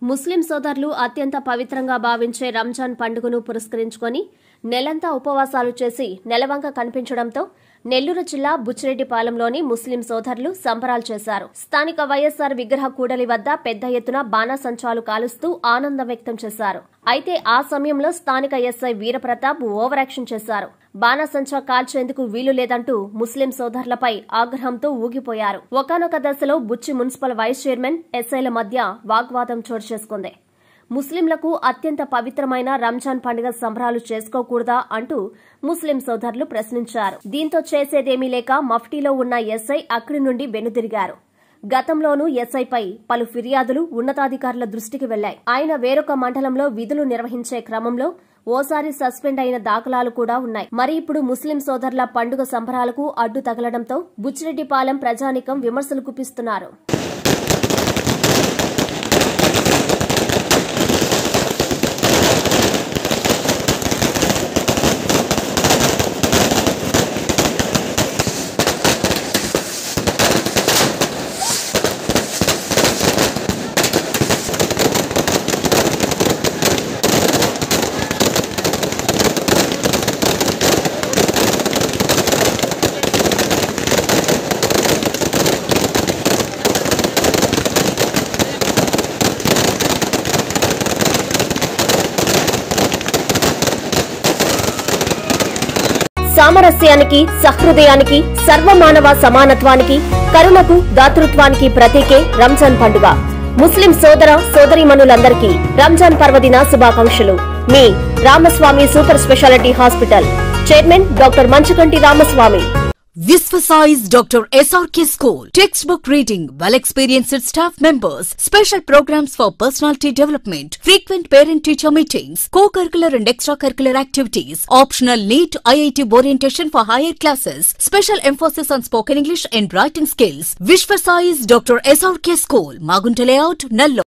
ముస్లిం సోదరులు అత్యంత పవిత్రంగా భావించే రంజాన్ పండుగను పురస్కరించుకొని నెలంతా ఉపవాసాలు చేసి నెలవంక కనిపించడంతో నెల్లూరు జిల్లా బుచ్చిరెడ్డిపాలెంలోని ముస్లిం సోదరులు సంబరాలు చేశారు స్థానిక వైఎస్సార్ విగ్రహ కూడలి వద్ద పెద్ద ఎత్తున బాణాసంచాలు కాలుస్తూ ఆనందం వ్యక్తం చేశారు అయితే ఆ సమయంలో స్థానిక ఎస్ఐ వీరప్రతాప్ ఓవర్ యాక్షన్ చేశారు బాణాసంచా కాల్చేందుకు వీలు లేదంటూ ముస్లిం సోదరులపై ఆగ్రహంతో ఊగిపోయారు ఒకనొక దశలో బుచ్చి మున్సిపల్ వైస్ చైర్మన్ ఎస్ఐల మధ్య వాగ్వాదం చోటు చేసుకుంది ముస్లింలకు అత్యంత పవిత్రమైన రంజాన్ పండుగ సంబరాలు చేసుకోకూడదా అంటూ ముస్లిం సోదరులు ప్రశ్నించారు దీంతో చేసేదేమీ లేక మఫ్టీలో ఉన్న ఎస్ఐ అక్కడి నుండి వెనుదిరిగారు గతంలోనూ ఎస్ఐపై పలు ఫిర్యాదులు ఉన్నతాధికారుల దృష్టికి వెళ్లాయి ఆయన వేరొక మండలంలో విధులు నిర్వహించే క్రమంలో ఓసారి సస్పెండ్ అయిన దాఖలాలు కూడా ఉన్నాయి మరి ఇప్పుడు ముస్లిం సోదరుల పండుగ సంబరాలకు అడ్డు తగలడంతో బుచ్చిరెడ్డిపాలెం ప్రజానికం విమర్శలు గుప్పిస్తున్నారు సామరస్యానికి సహృదయానికి సర్వమానవ సమానత్వానికి కరుణకు దాతృత్వానికి ప్రతీకే రంజాన్ పండుగ ముస్లిం సోదర సోదరీమణులందరికీ రంజాన్ పర్వదిన శుభాకాంక్షలు మీ Ramaswamy super speciality hospital chairman doctor Manchukanti Ramaswamy Visvasize Dr. SRK School. Textbook reading, well experienced staff members, special programs for personality development, frequent parent teacher meetings, co curricular and extracurricular activities, optional NEET IIT orientation for higher classes, special emphasis on spoken English and writing skills. Visvasize Dr. SRK School, Magunta Layout, Nallo.